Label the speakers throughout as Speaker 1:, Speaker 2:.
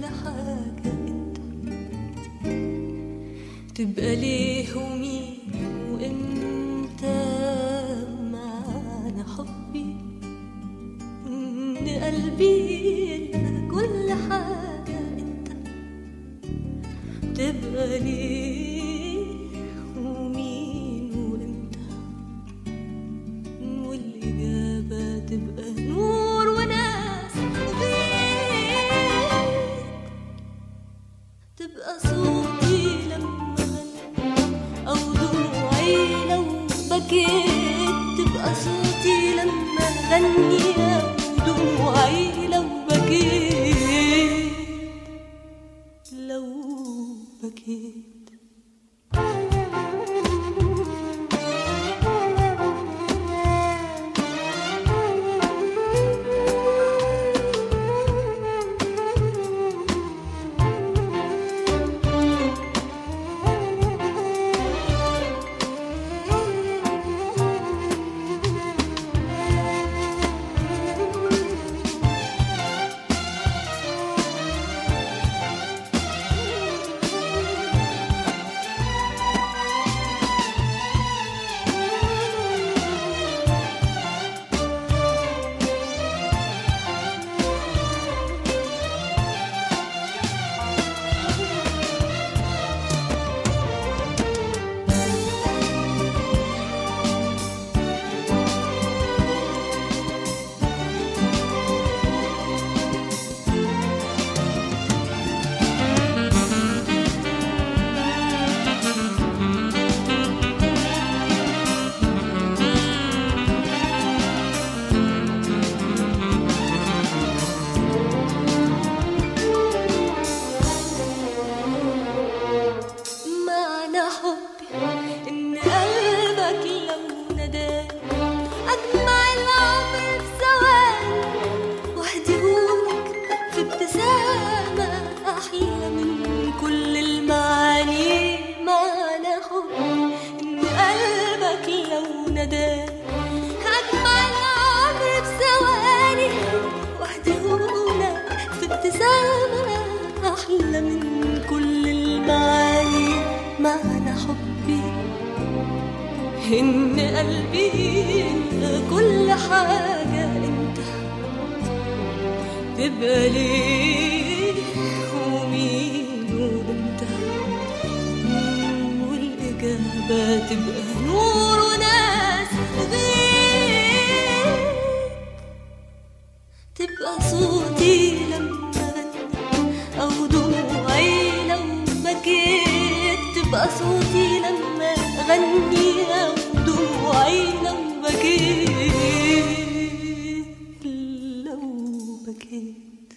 Speaker 1: حاجة انت تبقى ليه ومين وامتى معنى حبي ان قلبي يبقى كل حاجة انت تبقى ليه ومين وامتى والإجابة تبقى نور وناس وبيت تبقى صوتي لما غني أو دموعي لو بكيت تبقى صوتي لما غني أو دموعي لو بكيت لو بكيت معنى حبي إن قلبك لو ناداني أجمع العمر في ثواني وأهديهولك في ابتسامة أحلى من كل المعاني معنى حبي إن قلبك لو ناداني أجمع العمر في ثواني وأهديهولك في ابتسامة أحلى من كل المعاني معنى حبي إن قلبي كل حاجة أنت تبقى ليه ومين وأنت مم، والإجابة تبقى نور وناس وبيت تبقى صوتي لما غني أو دموعي لو بكيت تبقى صوتي لما غني أو دموعي لو بكيت لو بكيت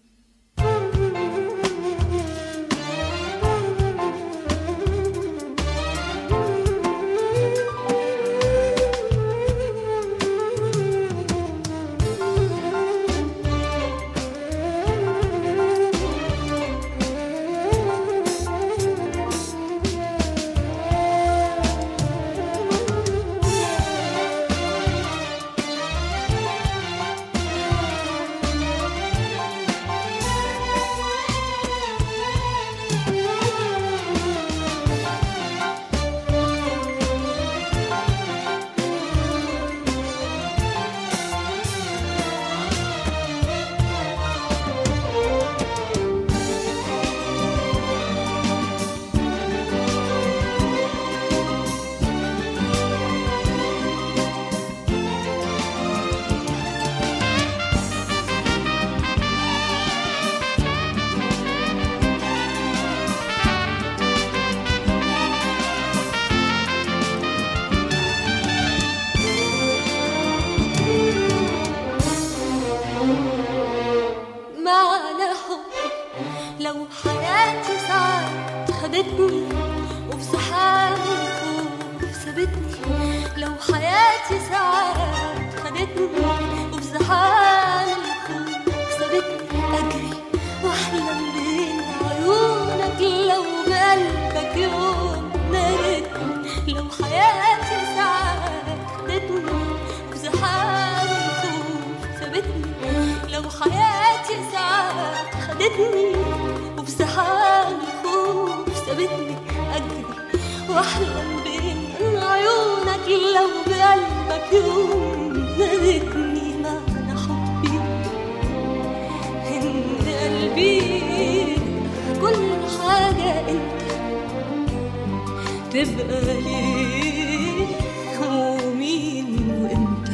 Speaker 1: معنى حبي لو حياتي ساعات خدتني وفي سحاب الخوف سابتني لو حياتي ساعات خدتني وفي سحاب الخوف سابتني أجري وأحلم بين عيونك لو بقلبك يوم نادتني لو حياتي ساعات خدتني وفي سحاب الخوف سابتني لو حياتي ساعات خدتني وفي زحام الخوف سابتني أجري وأحلم بين عيونك لو بقلبك يوم نادتني معنى حبي إن قلبي كل حاجة أنت تبقى ليه ومين وانت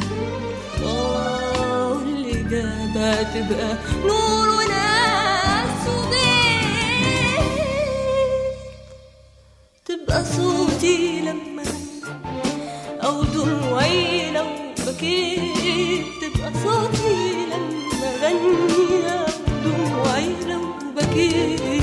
Speaker 1: اه الإجابة تبقى نور وناس وبيه تبقى صوتي لما أو دموعي لو بكيت تبقى صوتي لما غني أو دموعي لو بكيت